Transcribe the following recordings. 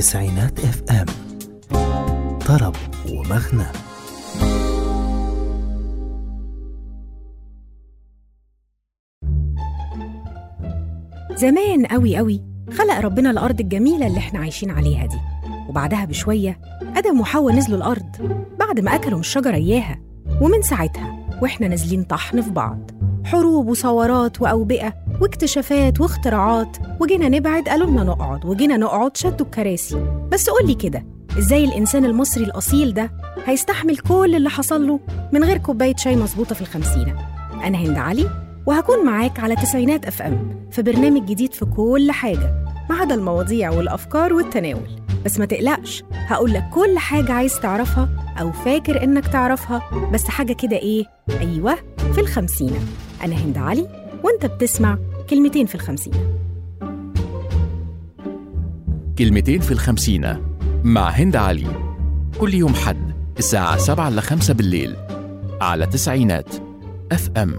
تسعينات اف ام طرب ومغنى زمان قوي قوي خلق ربنا الأرض الجميلة اللي احنا عايشين عليها دي وبعدها بشوية آدم وحواء نزلوا الأرض بعد ما أكلوا من الشجرة إياها ومن ساعتها وإحنا نازلين طحن في بعض حروب وثورات وأوبئة واكتشافات واختراعات وجينا نبعد قالوا لنا نقعد وجينا نقعد شدوا الكراسي بس قولي كده إزاي الإنسان المصري الأصيل ده هيستحمل كل اللي حصل له من غير كوباية شاي مظبوطة في الخمسينة أنا هند علي وهكون معاك على تسعينات اف ام في برنامج جديد في كل حاجه ما عدا المواضيع والافكار والتناول بس ما تقلقش هقول لك كل حاجه عايز تعرفها او فاكر انك تعرفها بس حاجه كده ايه ايوه في الخمسينه انا هند علي وانت بتسمع كلمتين في الخمسينه كلمتين في الخمسينة مع هند علي كل يوم حد الساعة سبعة لخمسة بالليل على تسعينات اف ام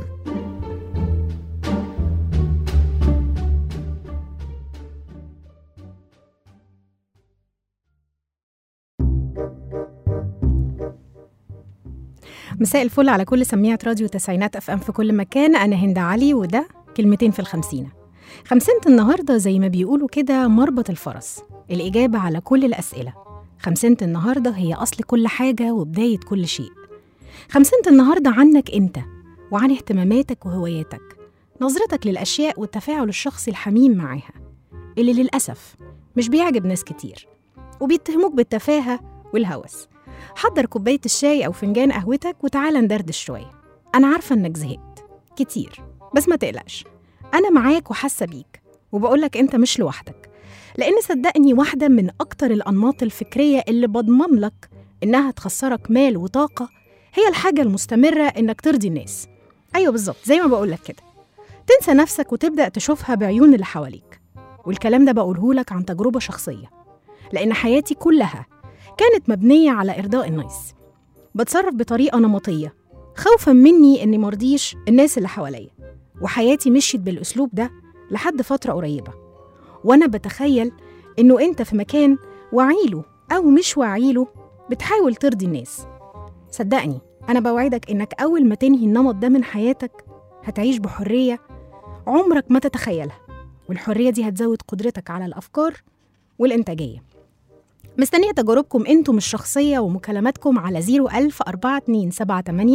مساء الفل على كل سميعة راديو تسعينات اف ام في كل مكان انا هند علي وده كلمتين في الخمسينة خمسينة النهاردة زي ما بيقولوا كده مربط الفرس الإجابة على كل الأسئلة خمسينة النهاردة هي أصل كل حاجة وبداية كل شيء خمسينة النهاردة عنك أنت وعن اهتماماتك وهواياتك نظرتك للأشياء والتفاعل الشخصي الحميم معاها اللي للأسف مش بيعجب ناس كتير وبيتهموك بالتفاهة والهوس حضر كوباية الشاي أو فنجان قهوتك وتعالى ندردش شوية أنا عارفة إنك زهقت كتير بس ما تقلقش أنا معاك وحاسة بيك وبقولك أنت مش لوحدك لأن صدقني واحدة من أكتر الأنماط الفكرية اللي بضمن لك إنها تخسرك مال وطاقة هي الحاجة المستمرة إنك ترضي الناس أيوة بالظبط زي ما بقولك كده تنسى نفسك وتبدأ تشوفها بعيون اللي حواليك والكلام ده بقوله لك عن تجربة شخصية لأن حياتي كلها كانت مبنية على إرضاء الناس بتصرف بطريقة نمطية خوفا مني إني مرضيش الناس اللي حواليا وحياتي مشيت بالأسلوب ده لحد فترة قريبة وأنا بتخيل إنه أنت في مكان وعيله أو مش وعيله بتحاول ترضي الناس صدقني أنا بوعدك إنك أول ما تنهي النمط ده من حياتك هتعيش بحرية عمرك ما تتخيلها والحرية دي هتزود قدرتك على الأفكار والإنتاجية مستنية تجاربكم انتم الشخصية ومكالماتكم على 01000 4278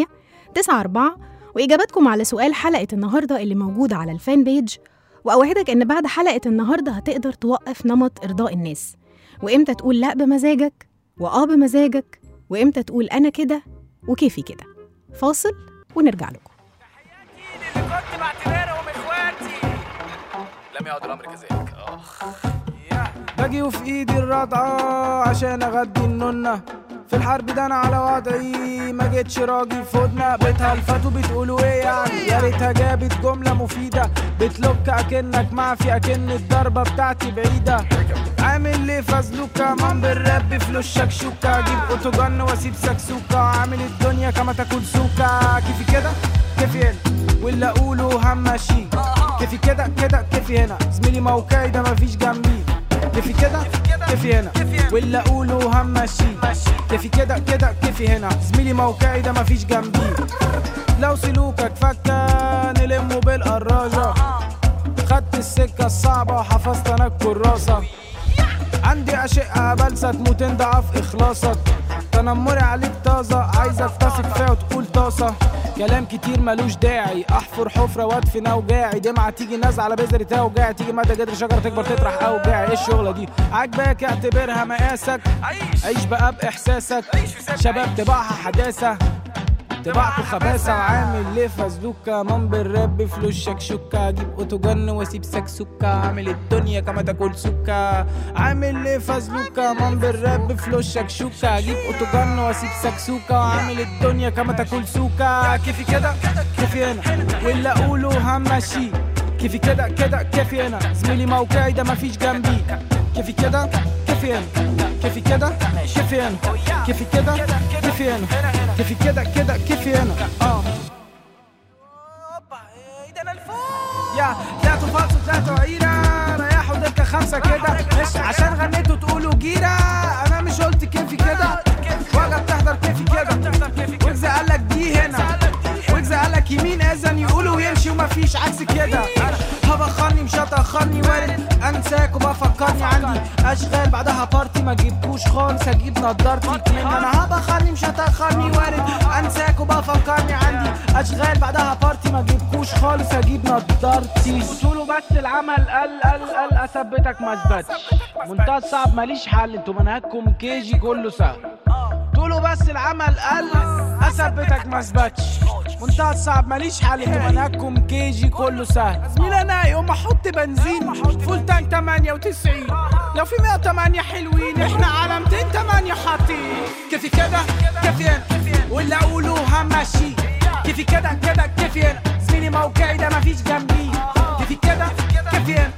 94 وإجاباتكم على سؤال حلقة النهاردة اللي موجودة على الفان بيج وأوعدك إن بعد حلقة النهاردة هتقدر توقف نمط إرضاء الناس وإمتى تقول لأ بمزاجك وآه بمزاجك وإمتى تقول أنا كده وكيفي كده فاصل ونرجع لكم اللي كنت بعتبرهم اخواتي لم يعد الامر كذلك اخ باجي وفي ايدي الرضعة عشان اغدي النونة في الحرب ده انا على وضعي ما جيتش راجل فودنا بتهلفتوا بتقولوا ايه يعني يا ريتها جابت جملة مفيدة بتلوك اكنك معفي اكن الضربة بتاعتي بعيدة عامل ليه فازلوكا مان بالراب فلوس شكشوكا اجيب اوتوجن واسيب سكسوكا عامل الدنيا كما تاكل سوكا كيفي كده كيفي هنا واللي اقوله همشي كيفي كده كده كيفي هنا زميلي موقعي ده مفيش جنبي كيفي كده كيفي هنا واللي اقوله همشي كيفي كده كده كيفي هنا زميلي موقعي ده مفيش جنبي لو سلوكك فكا نلمه بالقراجة خدت السكة الصعبة وحفظت انا الكراسة عندي أشقة بلسة تموت ضعف إخلاصك تنمري عليك طازة عايزك تثق فيها وتقول طاسة كلام كتير ملوش داعي احفر حفرة وادفن اوجاعي دمعة تيجي نازلة على بذرة توجاعي تيجي مدى جدر شجرة تكبر تطرح اوجاعي ايه الشغلة دي عاجباك اعتبرها مقاسك عيش بقى باحساسك شباب طباعها حداثة طباعته خباثة وعامل ليه فزلوكا من بالراب فلوس شكشوكا اجيب اوتوجن واسيب سكسوكا عامل الدنيا كما تاكل سكا عامل ليه فزلوكا من بالراب فلوس شكشوكا اجيب اوتوجن واسيب سكسوكا وعامل الدنيا كما تاكل سوكا كيفي كده كيفي هنا واللي اقوله همشي كيفي كده كده كيفي هنا زميلي موقعي ده مفيش جنبي كيفي كده كيفي هنا كيفي كده كيفي هنا كيفي كده كيفي هنا كيفي كده كده كيفي هنا اه اوبا ايه ده انا الفوق يا طلعتوا فالصو طلعتوا عيرة ريحوا دكة خمسة خمسة كده مش عشان غنيتوا تقولوا جيرة انا مش قلت كيفي كده وجا بتحضر كيفي كده ويجز قالك دي هنا ويجز قالك يمين اذن يقولوا ويمشي ومفيش عكس كده هبخرني مش هتأخرني وارد انساك وبفكرني عندي اشغال بعدها بارتي ما جبتوش خالص اجيب نضارتي من انا هبخرني مش هتأخرني وارد انساك وبفكرني عندي اشغال بعدها بارتي ما جبتوش خالص اجيب نضارتي قولوا بس العمل قل قل قل اثبتك ما اثبتش منتهى الصعب ماليش حل انتوا منهجكم كيجي كله سهل تقولوا بس العمل قل اثبتك ما اثبتش منتهى الصعب ماليش حل انتوا منهجكم كيجي كله سهل زميل انا يوم احط بنزين فول تانك 98 لو في 108 حلوين احنا على 208 حاطين كيفي كده كيفين واللي اقوله همشي كيفي كده كده كيفين زميلي موقعي ده مفيش جنبي كيفي كده كيفين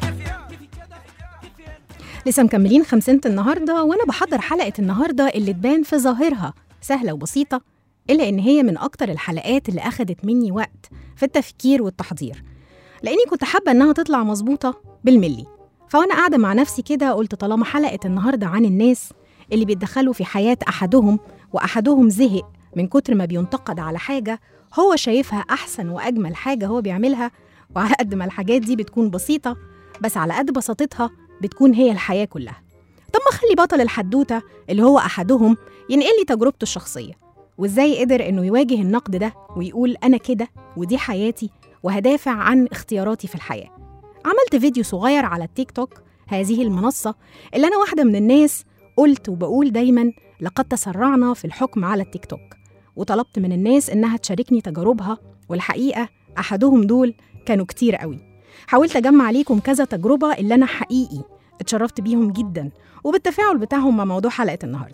لسه مكملين خمسينة النهاردة وأنا بحضر حلقة النهاردة اللي تبان في ظاهرها سهلة وبسيطة إلا إن هي من أكتر الحلقات اللي أخدت مني وقت في التفكير والتحضير لأني كنت حابة إنها تطلع مظبوطة بالملي فوأنا قاعدة مع نفسي كده قلت طالما حلقة النهاردة عن الناس اللي بيتدخلوا في حياة أحدهم وأحدهم زهق من كتر ما بينتقد على حاجة هو شايفها أحسن وأجمل حاجة هو بيعملها وعلى قد ما الحاجات دي بتكون بسيطة بس على قد بساطتها بتكون هي الحياة كلها طب ما خلي بطل الحدوتة اللي هو أحدهم ينقل لي تجربته الشخصية وإزاي قدر إنه يواجه النقد ده ويقول أنا كده ودي حياتي وهدافع عن اختياراتي في الحياة عملت فيديو صغير على التيك توك هذه المنصة اللي أنا واحدة من الناس قلت وبقول دايما لقد تسرعنا في الحكم على التيك توك وطلبت من الناس إنها تشاركني تجاربها والحقيقة أحدهم دول كانوا كتير قوي حاولت أجمع ليكم كذا تجربة اللي أنا حقيقي اتشرفت بيهم جدا وبالتفاعل بتاعهم مع موضوع حلقة النهاردة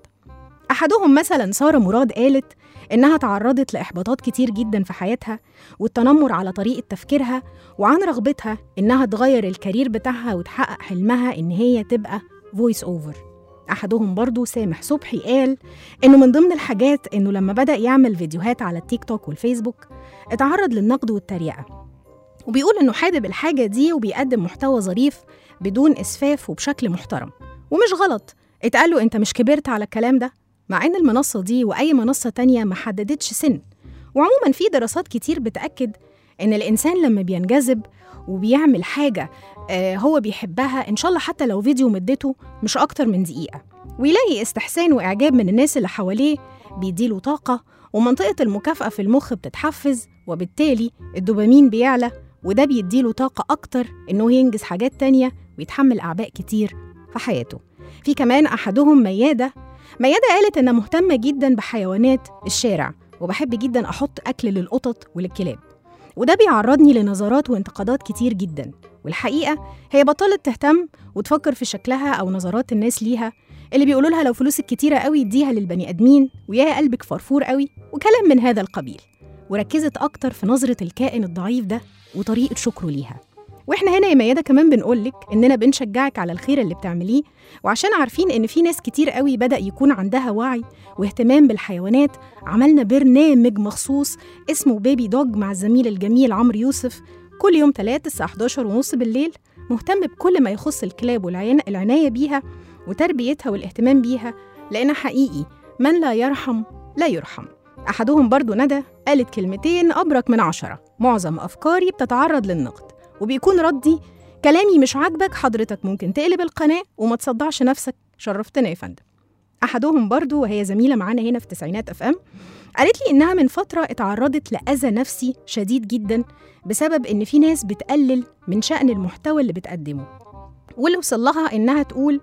أحدهم مثلا سارة مراد قالت إنها تعرضت لإحباطات كتير جدا في حياتها والتنمر على طريقة تفكيرها وعن رغبتها إنها تغير الكارير بتاعها وتحقق حلمها إن هي تبقى فويس أوفر أحدهم برضو سامح صبحي قال إنه من ضمن الحاجات إنه لما بدأ يعمل فيديوهات على التيك توك والفيسبوك اتعرض للنقد والتريقة وبيقول إنه حابب الحاجة دي وبيقدم محتوى ظريف بدون إسفاف وبشكل محترم ومش غلط اتقال له أنت مش كبرت على الكلام ده مع إن المنصة دي وأي منصة تانية ما حددتش سن وعموما في دراسات كتير بتأكد إن الإنسان لما بينجذب وبيعمل حاجة آه هو بيحبها إن شاء الله حتى لو فيديو مدته مش أكتر من دقيقة ويلاقي استحسان وإعجاب من الناس اللي حواليه بيديله طاقة ومنطقة المكافأة في المخ بتتحفز وبالتالي الدوبامين بيعلى وده بيديله طاقة أكتر إنه ينجز حاجات تانية ويتحمل أعباء كتير في حياته في كمان أحدهم ميادة ميادة قالت إنها مهتمة جدا بحيوانات الشارع وبحب جدا أحط أكل للقطط وللكلاب وده بيعرضني لنظرات وانتقادات كتير جدا والحقيقة هي بطلت تهتم وتفكر في شكلها أو نظرات الناس ليها اللي بيقولوا لها لو فلوسك كتيرة قوي اديها للبني آدمين ويا قلبك فرفور قوي وكلام من هذا القبيل وركزت أكتر في نظرة الكائن الضعيف ده وطريقة شكره ليها واحنا هنا يا ميادة كمان بنقولك اننا بنشجعك على الخير اللي بتعمليه وعشان عارفين ان في ناس كتير قوي بدأ يكون عندها وعي واهتمام بالحيوانات عملنا برنامج مخصوص اسمه بيبي دوج مع الزميل الجميل عمرو يوسف كل يوم تلات الساعة 11 ونص بالليل مهتم بكل ما يخص الكلاب والعناية بيها وتربيتها والاهتمام بيها لأن حقيقي من لا يرحم لا يرحم أحدهم برضو ندى قالت كلمتين أبرك من عشرة معظم أفكاري بتتعرض للنقد وبيكون ردي كلامي مش عاجبك حضرتك ممكن تقلب القناة وما تصدعش نفسك شرفتنا يا فندم أحدهم برضو وهي زميلة معانا هنا في تسعينات أف أم قالت لي إنها من فترة اتعرضت لأذى نفسي شديد جدا بسبب إن في ناس بتقلل من شأن المحتوى اللي بتقدمه واللي وصل لها إنها تقول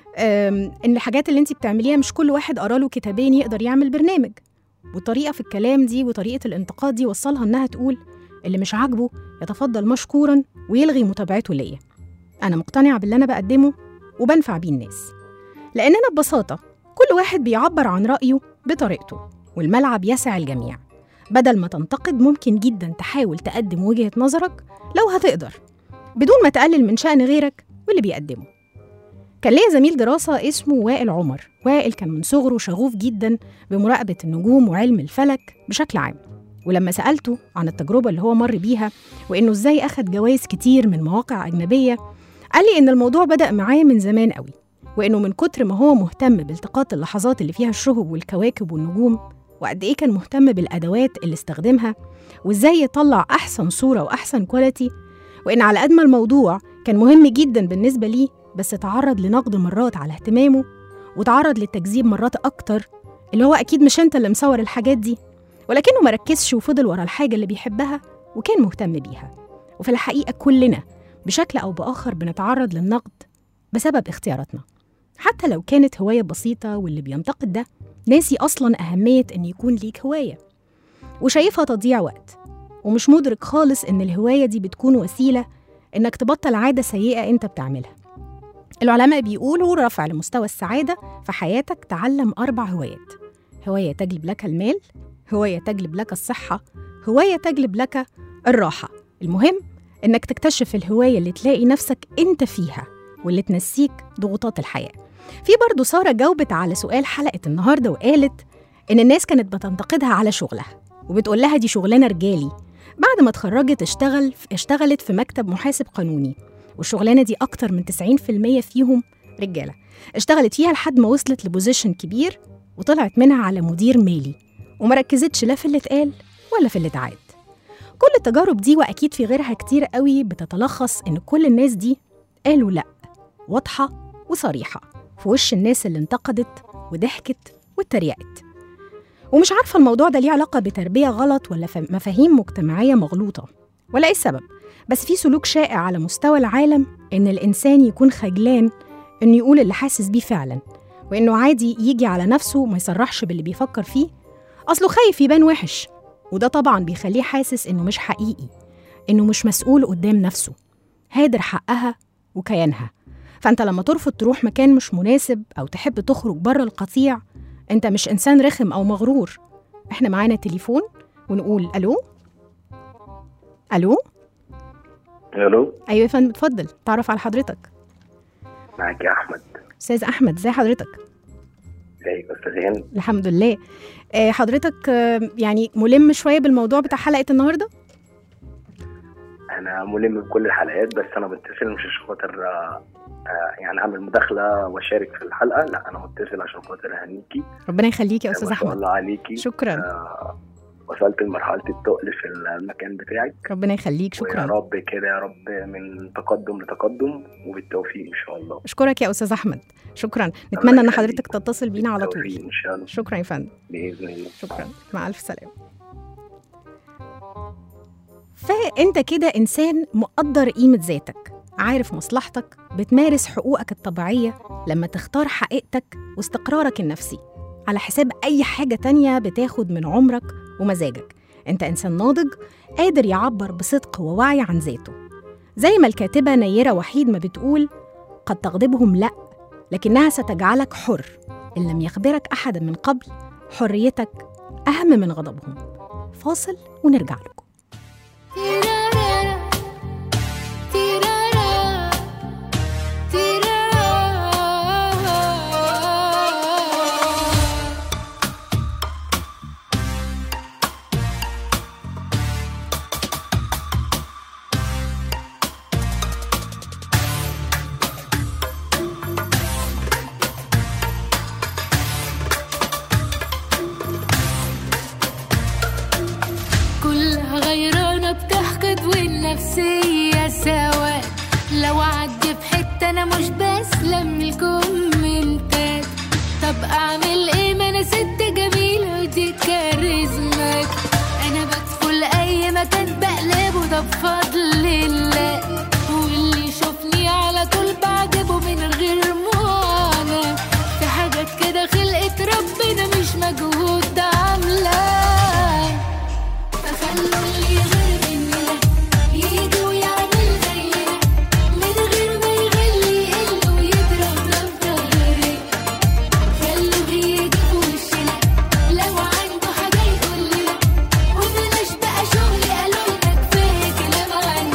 أم، إن الحاجات اللي أنت بتعمليها مش كل واحد قراله كتابين يقدر يعمل برنامج والطريقة في الكلام دي وطريقة الانتقاد دي وصلها إنها تقول اللي مش عاجبه يتفضل مشكورا ويلغي متابعته ليا أنا مقتنعة باللي أنا بقدمه وبنفع بيه الناس لأننا ببساطة كل واحد بيعبر عن رأيه بطريقته والملعب يسع الجميع بدل ما تنتقد ممكن جدا تحاول تقدم وجهة نظرك لو هتقدر بدون ما تقلل من شأن غيرك واللي بيقدمه كان ليا زميل دراسة اسمه وائل عمر وائل كان من صغره شغوف جدا بمراقبة النجوم وعلم الفلك بشكل عام ولما سألته عن التجربة اللي هو مر بيها وإنه إزاي أخد جوائز كتير من مواقع أجنبية قال لي إن الموضوع بدأ معاه من زمان قوي وإنه من كتر ما هو مهتم بالتقاط اللحظات اللي فيها الشهب والكواكب والنجوم وقد إيه كان مهتم بالأدوات اللي استخدمها وإزاي يطلع أحسن صورة وأحسن كواليتي وإن على قد ما الموضوع كان مهم جدا بالنسبة ليه بس تعرض لنقد مرات على اهتمامه وتعرض للتكذيب مرات أكتر اللي هو أكيد مش أنت اللي مصور الحاجات دي ولكنه مركزش وفضل ورا الحاجة اللي بيحبها وكان مهتم بيها وفي الحقيقة كلنا بشكل أو بآخر بنتعرض للنقد بسبب اختياراتنا حتى لو كانت هواية بسيطة واللي بينتقد ده ناسي أصلا أهمية إن يكون ليك هواية وشايفها تضييع وقت ومش مدرك خالص إن الهواية دي بتكون وسيلة إنك تبطل عادة سيئة أنت بتعملها العلماء بيقولوا رفع لمستوى السعادة في حياتك تعلم أربع هوايات هواية تجلب لك المال هواية تجلب لك الصحة هواية تجلب لك الراحة المهم إنك تكتشف الهواية اللي تلاقي نفسك أنت فيها واللي تنسيك ضغوطات الحياة في برضه سارة جاوبت على سؤال حلقة النهاردة وقالت إن الناس كانت بتنتقدها على شغلها وبتقول لها دي شغلانة رجالي بعد ما اتخرجت اشتغل اشتغلت في مكتب محاسب قانوني والشغلانة دي أكتر من 90% فيهم رجالة اشتغلت فيها لحد ما وصلت لبوزيشن كبير وطلعت منها على مدير مالي ومركزتش لا في اللي اتقال ولا في اللي اتعاد كل التجارب دي وأكيد في غيرها كتير قوي بتتلخص إن كل الناس دي قالوا لأ واضحة وصريحة في وش الناس اللي انتقدت وضحكت واتريقت ومش عارفة الموضوع ده ليه علاقة بتربية غلط ولا ف- مفاهيم مجتمعية مغلوطة ولا إيه السبب بس في سلوك شائع على مستوى العالم إن الإنسان يكون خجلان إنه يقول اللي حاسس بيه فعلا وإنه عادي يجي على نفسه وما يصرحش باللي بيفكر فيه أصله خايف يبان وحش وده طبعا بيخليه حاسس إنه مش حقيقي إنه مش مسؤول قدام نفسه هادر حقها وكيانها فأنت لما ترفض تروح مكان مش مناسب أو تحب تخرج بره القطيع أنت مش إنسان رخم أو مغرور إحنا معانا تليفون ونقول ألو ألو الو أيوة يا فندم اتفضل تعرف على حضرتك معاك يا احمد أستاذ أحمد ازي حضرتك ازيك يا استاذ هند الحمد لله آه، حضرتك آه، يعني ملم شوية بالموضوع بتاع حلقة النهاردة انا ملم بكل الحلقات بس انا متصل مش عشان خاطر آه، آه، يعني اعمل مداخله واشارك في الحلقه لا انا متصل عشان خاطر اهنيكي ربنا يخليك يا أستاذ ما شاء أحمد الله عليكي شكرا آه، وصلت لمرحله التقل في المكان بتاعك ربنا يخليك ويا شكرا رب كده يا رب من تقدم لتقدم وبالتوفيق ان شاء الله أشكرك يا أستاذ أحمد شكرا نتمنى إن يخليك. حضرتك تتصل بينا على بالتوفيق طول ان شاء الله شكرا يا فندم باذن الله شكرا مع ألف سلامة فأنت كده إنسان مقدر قيمة ذاتك عارف مصلحتك بتمارس حقوقك الطبيعية لما تختار حقيقتك واستقرارك النفسي على حساب أي حاجة تانية بتاخد من عمرك ومزاجك أنت إنسان ناضج قادر يعبر بصدق ووعي عن ذاته زي ما الكاتبة نيرة وحيد ما بتقول قد تغضبهم لأ لكنها ستجعلك حر إن لم يخبرك أحد من قبل حريتك أهم من غضبهم فاصل ونرجع لكم تيرارا تيرارا تيرارا كلها غيرانة بتحقد والنفسية سوا لو عدي بحتة أنا مش بسلم الكومنتات طب أعمل إيه ما أنا ست جميلة ودي كاريزمات أنا بدخل أي مكان بقلبه ده بفضل الله واللي يشوفني على طول بعجبه من غير معاناة في حاجات كده خلقت ربنا مش مجهود ده عاملاه فخلوا اللي غير مننا يجي ويعمل زينا من غير ما يغلي يقل ويضرب ضرب ظهري خلوا يجي في وشنا لو عنده حاجة يقول لنا وبلاش بقى شغل قالوا لنا كفاية كلام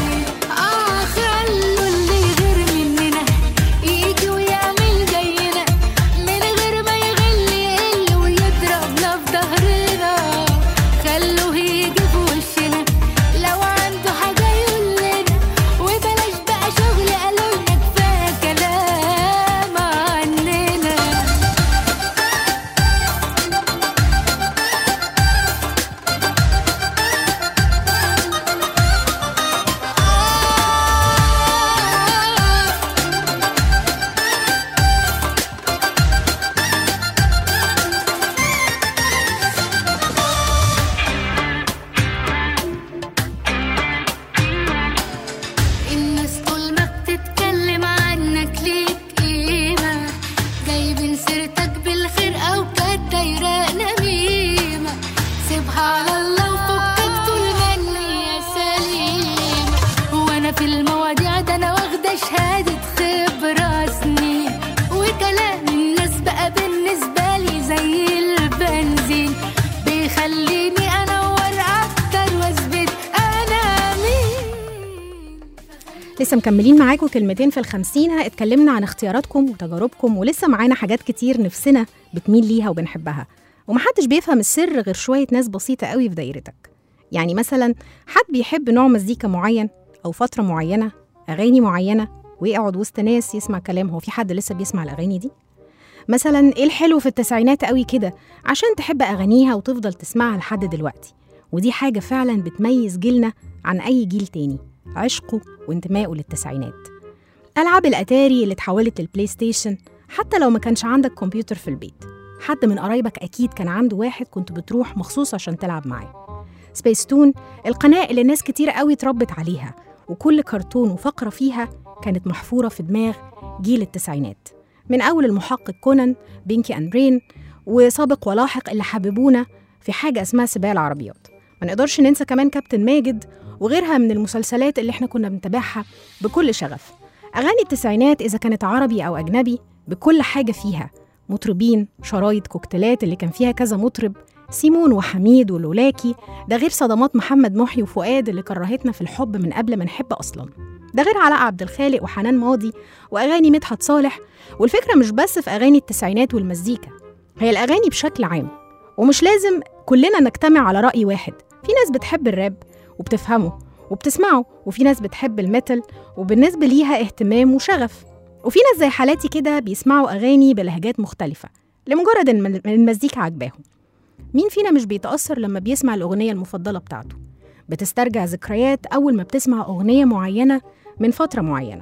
لسه مكملين معاكم كلمتين في الخمسينة اتكلمنا عن اختياراتكم وتجاربكم ولسه معانا حاجات كتير نفسنا بتميل ليها وبنحبها ومحدش بيفهم السر غير شوية ناس بسيطة قوي في دايرتك يعني مثلا حد بيحب نوع مزيكا معين أو فترة معينة أغاني معينة ويقعد وسط ناس يسمع كلام هو في حد لسه بيسمع الأغاني دي مثلا ايه الحلو في التسعينات قوي كده عشان تحب أغانيها وتفضل تسمعها لحد دلوقتي ودي حاجة فعلا بتميز جيلنا عن أي جيل تاني عشقه وانتمائه للتسعينات ألعاب الأتاري اللي اتحولت للبلاي ستيشن حتى لو ما كانش عندك كمبيوتر في البيت حد من قرايبك أكيد كان عنده واحد كنت بتروح مخصوص عشان تلعب معاه سبيس تون القناة اللي ناس كتير قوي اتربت عليها وكل كرتون وفقرة فيها كانت محفورة في دماغ جيل التسعينات من أول المحقق كونان بينكي أند برين وسابق ولاحق اللي حببونا في حاجة اسمها سباق العربيات ما نقدرش ننسى كمان كابتن ماجد وغيرها من المسلسلات اللي احنا كنا بنتابعها بكل شغف أغاني التسعينات إذا كانت عربي أو أجنبي بكل حاجة فيها مطربين شرايط كوكتيلات اللي كان فيها كذا مطرب سيمون وحميد ولولاكي ده غير صدمات محمد محي وفؤاد اللي كرهتنا في الحب من قبل ما نحب أصلا ده غير علاء عبد الخالق وحنان ماضي وأغاني مدحت صالح والفكرة مش بس في أغاني التسعينات والمزيكا هي الأغاني بشكل عام ومش لازم كلنا نجتمع على رأي واحد في ناس بتحب الراب وبتفهمه وبتسمعه وفي ناس بتحب الميتال وبالنسبة ليها اهتمام وشغف وفي ناس زي حالاتي كده بيسمعوا أغاني بلهجات مختلفة لمجرد إن المزيكا عجباهم مين فينا مش بيتأثر لما بيسمع الأغنية المفضلة بتاعته بتسترجع ذكريات أول ما بتسمع أغنية معينة من فترة معينة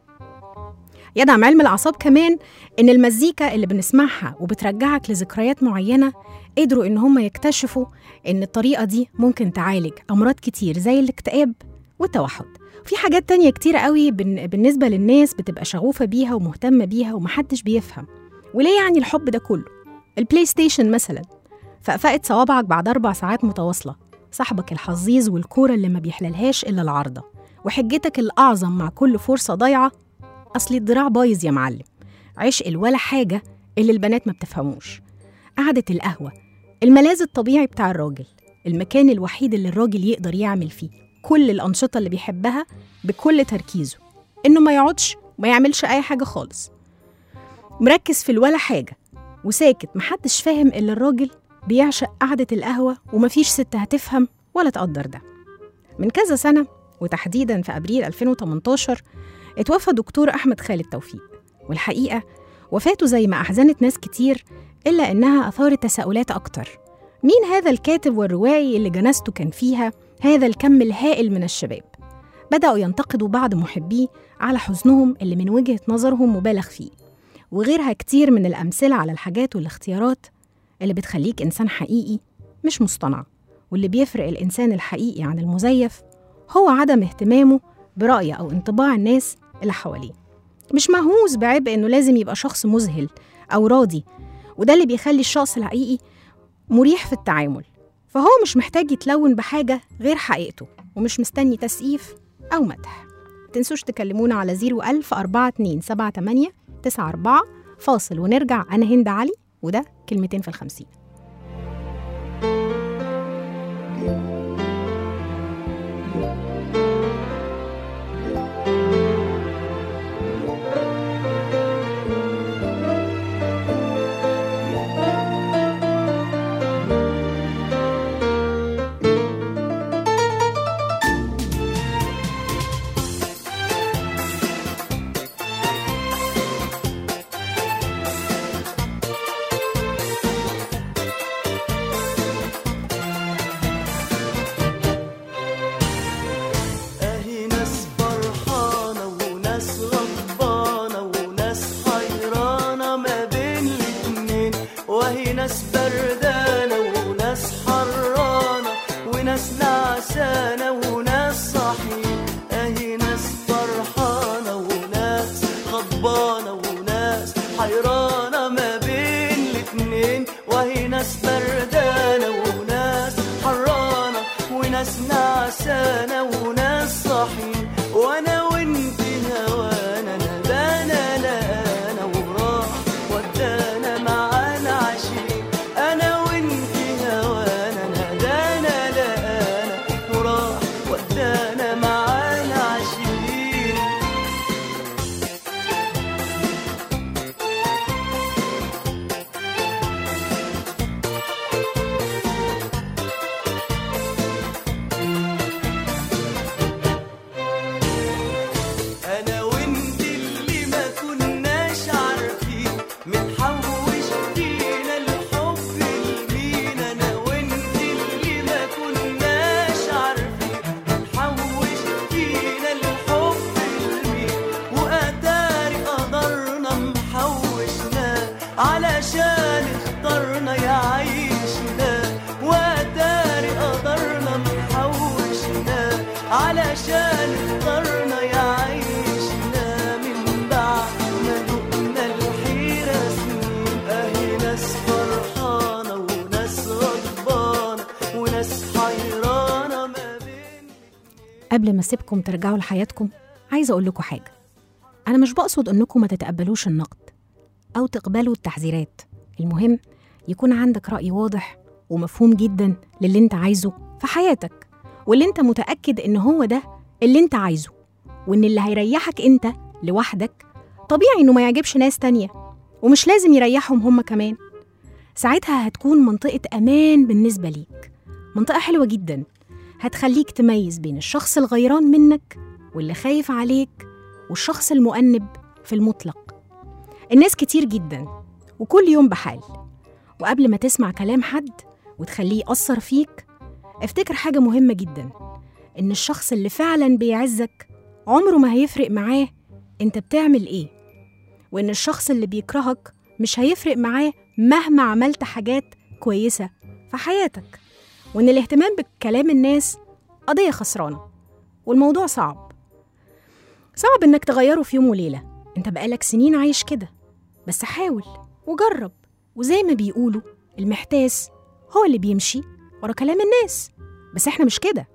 يدعم علم الأعصاب كمان إن المزيكا اللي بنسمعها وبترجعك لذكريات معينة قدروا إن هم يكتشفوا إن الطريقة دي ممكن تعالج أمراض كتير زي الاكتئاب والتوحد في حاجات تانية كتيرة قوي بن- بالنسبة للناس بتبقى شغوفة بيها ومهتمة بيها ومحدش بيفهم وليه يعني الحب ده كله البلاي ستيشن مثلا فقفقت صوابعك بعد أربع ساعات متواصلة صاحبك الحظيظ والكورة اللي ما بيحللهاش إلا العارضة وحجتك الأعظم مع كل فرصة ضايعة أصل الدراع بايظ يا معلم عشق الولا حاجة اللي البنات ما بتفهموش قعدة القهوة الملاذ الطبيعي بتاع الراجل المكان الوحيد اللي الراجل يقدر يعمل فيه كل الأنشطة اللي بيحبها بكل تركيزه إنه ما يقعدش وما يعملش أي حاجة خالص مركز في الولا حاجة وساكت محدش فاهم إلا الراجل بيعشق قعدة القهوة ومفيش ست هتفهم ولا تقدر ده من كذا سنة وتحديدا في أبريل 2018 اتوفى دكتور أحمد خالد توفيق والحقيقة وفاته زي ما أحزنت ناس كتير إلا إنها أثارت تساؤلات أكتر مين هذا الكاتب والروائي اللي جنازته كان فيها هذا الكم الهائل من الشباب بدأوا ينتقدوا بعض محبيه على حزنهم اللي من وجهة نظرهم مبالغ فيه وغيرها كتير من الأمثلة على الحاجات والاختيارات اللي بتخليك إنسان حقيقي مش مصطنع واللي بيفرق الإنسان الحقيقي عن المزيف هو عدم اهتمامه برأي أو انطباع الناس اللي حواليه مش مهووس بعبء إنه لازم يبقى شخص مذهل أو راضي وده اللي بيخلي الشخص الحقيقي مريح في التعامل فهو مش محتاج يتلون بحاجة غير حقيقته ومش مستني تسقيف أو مدح تنسوش تكلمونا على 01000 42 78 94 فاصل ونرجع أنا هند علي وده كلمتين في الخمسين اهي ناس فرحانة وناس غضبانة وناس حيرانة ما بين الاتنين وهي ناس بردانة وناس حرانة وناس نعسانة وناس صحيين اهي ناس فرحانة وناس غضبانة وناس حيرانة ما بين الاتنين وهي ناس بردانة وناس حرانة وناس نعسانة وناس صاحيين وانا وانت هوانا ندانا لقانا وراح ودانا معانا عشرين انا وانت هوانا ندانا لقانا وراح ودانا معانا عشرين قبل ما اسيبكم ترجعوا لحياتكم عايزه اقول لكم حاجه انا مش بقصد انكم ما تتقبلوش النقد او تقبلوا التحذيرات المهم يكون عندك راي واضح ومفهوم جدا للي انت عايزه في حياتك واللي انت متاكد ان هو ده اللي انت عايزه وان اللي هيريحك انت لوحدك طبيعي انه ما يعجبش ناس تانية ومش لازم يريحهم هم كمان ساعتها هتكون منطقة أمان بالنسبة ليك منطقة حلوة جدا هتخليك تميز بين الشخص الغيران منك واللي خايف عليك والشخص المؤنب في المطلق الناس كتير جدا وكل يوم بحال وقبل ما تسمع كلام حد وتخليه يأثر فيك افتكر حاجة مهمة جدا إن الشخص اللي فعلا بيعزك عمره ما هيفرق معاه انت بتعمل ايه وإن الشخص اللي بيكرهك مش هيفرق معاه مهما عملت حاجات كويسة في حياتك وإن الاهتمام بكلام الناس قضية خسرانة والموضوع صعب صعب إنك تغيره في يوم وليلة أنت بقالك سنين عايش كده بس حاول وجرب وزي ما بيقولوا المحتاس هو اللي بيمشي ورا كلام الناس بس احنا مش كده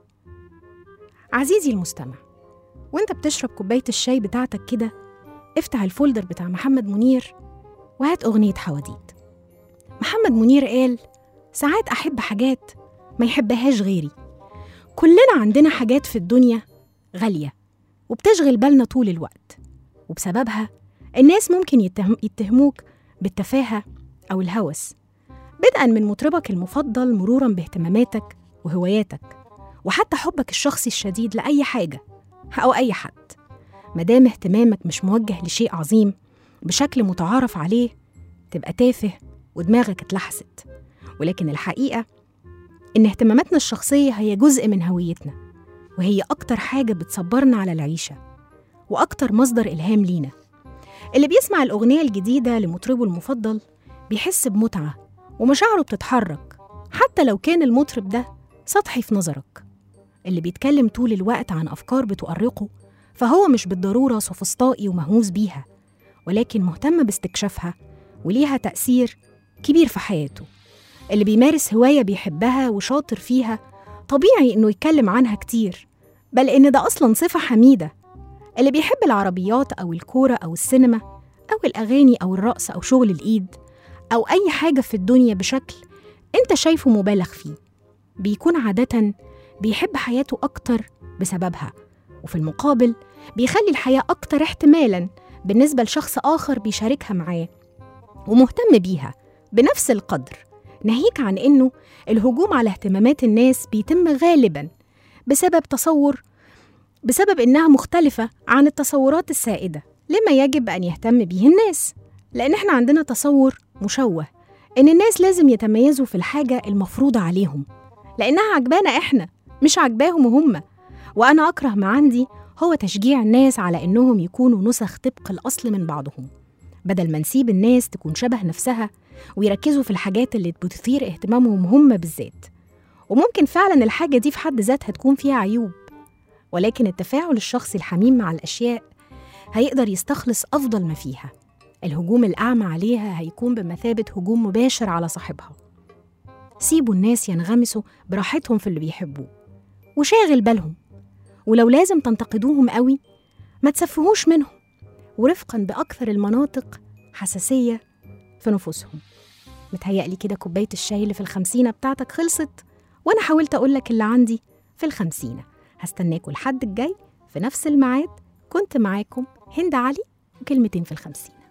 عزيزي المستمع وانت بتشرب كوباية الشاي بتاعتك كده افتح الفولدر بتاع محمد منير وهات أغنية حواديت محمد منير قال ساعات أحب حاجات ما يحبهاش غيري كلنا عندنا حاجات في الدنيا غالية وبتشغل بالنا طول الوقت وبسببها الناس ممكن يتهم يتهموك بالتفاهة أو الهوس بدءا من مطربك المفضل مرورا باهتماماتك وهواياتك وحتى حبك الشخصي الشديد لأي حاجة أو أي حد مادام اهتمامك مش موجه لشيء عظيم بشكل متعارف عليه تبقى تافه ودماغك اتلحست ولكن الحقيقة إن اهتماماتنا الشخصية هي جزء من هويتنا وهي أكتر حاجة بتصبرنا على العيشة وأكتر مصدر إلهام لينا اللي بيسمع الأغنية الجديدة لمطربه المفضل بيحس بمتعة ومشاعره بتتحرك حتى لو كان المطرب ده سطحي في نظرك اللي بيتكلم طول الوقت عن أفكار بتؤرقه فهو مش بالضرورة سوفسطائي ومهووس بيها ولكن مهتم باستكشافها وليها تأثير كبير في حياته اللي بيمارس هواية بيحبها وشاطر فيها طبيعي إنه يتكلم عنها كتير بل إن ده أصلا صفة حميدة اللي بيحب العربيات أو الكورة أو السينما أو الأغاني أو الرقص أو شغل الإيد أو أي حاجة في الدنيا بشكل أنت شايفه مبالغ فيه بيكون عادة بيحب حياته أكتر بسببها وفي المقابل بيخلي الحياة أكتر احتمالاً بالنسبة لشخص آخر بيشاركها معاه ومهتم بيها بنفس القدر ناهيك عن إنه الهجوم على اهتمامات الناس بيتم غالباً بسبب تصور بسبب إنها مختلفة عن التصورات السائدة لما يجب أن يهتم به الناس لأن إحنا عندنا تصور مشوه إن الناس لازم يتميزوا في الحاجة المفروضة عليهم لأنها عجبانا إحنا مش عجباهم هم وأنا أكره ما عندي هو تشجيع الناس على إنهم يكونوا نسخ طبق الأصل من بعضهم بدل ما نسيب الناس تكون شبه نفسها ويركزوا في الحاجات اللي بتثير اهتمامهم هم بالذات وممكن فعلا الحاجة دي في حد ذاتها تكون فيها عيوب ولكن التفاعل الشخصي الحميم مع الأشياء هيقدر يستخلص أفضل ما فيها الهجوم الأعمى عليها هيكون بمثابة هجوم مباشر على صاحبها سيبوا الناس ينغمسوا براحتهم في اللي بيحبوه وشاغل بالهم ولو لازم تنتقدوهم قوي ما تسفهوش منهم ورفقا بأكثر المناطق حساسية في نفوسهم متهيألي كده كوباية الشاي اللي في الخمسينة بتاعتك خلصت وأنا حاولت أقولك اللي عندي في الخمسينة هستناكوا الحد الجاي في نفس الميعاد كنت معاكم هند علي وكلمتين في الخمسينة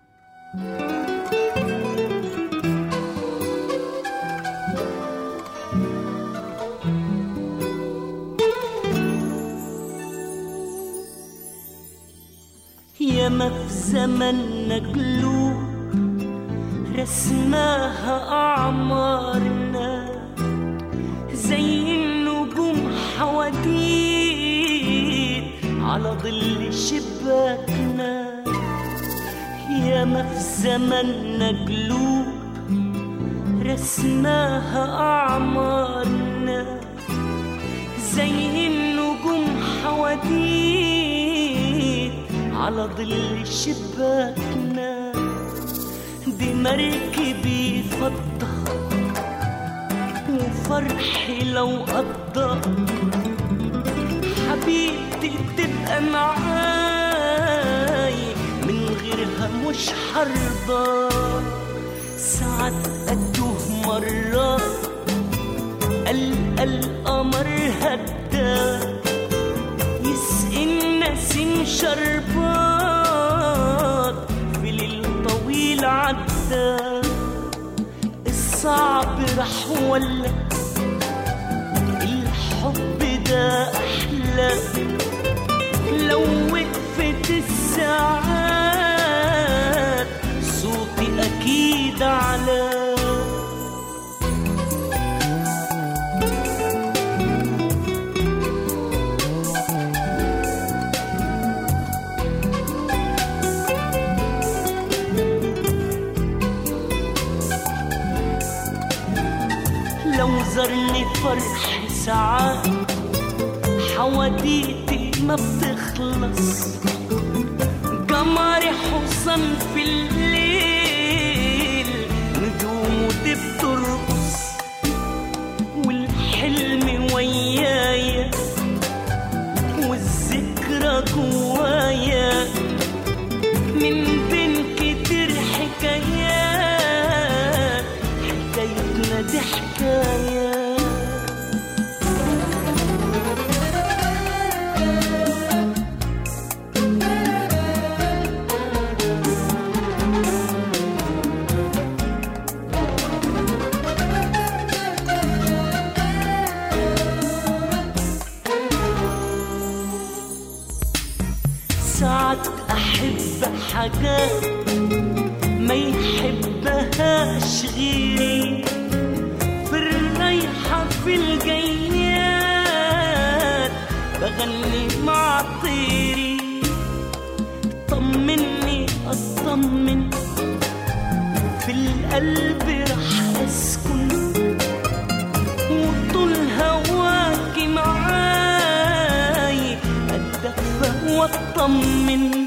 ياما في زمننا قلوب رسماها أعمارنا زي النجوم حواديت على ظل شباكنا ياما في زمننا قلوب رسماها أعمارنا زي النجوم حواديت على ظل شباكنا دي مركبي فضة وفرحي لو قضى حب حبيبتي تبقى معاي من غيرها مش حرضى ساعات أتوه مرة ألقى القمر هدى يسقي النسيم شربات في ليل طويل عدى الصعب راح ولا الحب ده أحلى لو وقفت الساعات صوتي أكيد على لو زرني فرح ساعات حواديتي ما بتخلص قمري حصن في الليل نجومه دي بترقص والحلم ويايا والذكرى جوايا من بين كتير حكايات حكايتنا دي حكايه ساعات أحب حاجات ما يحبهاش غيري في الرايحة في الجيات بغني مع طيري طمني أطمن في القلب رح أسكن وطول هواكي معاي أتدفى وأطمن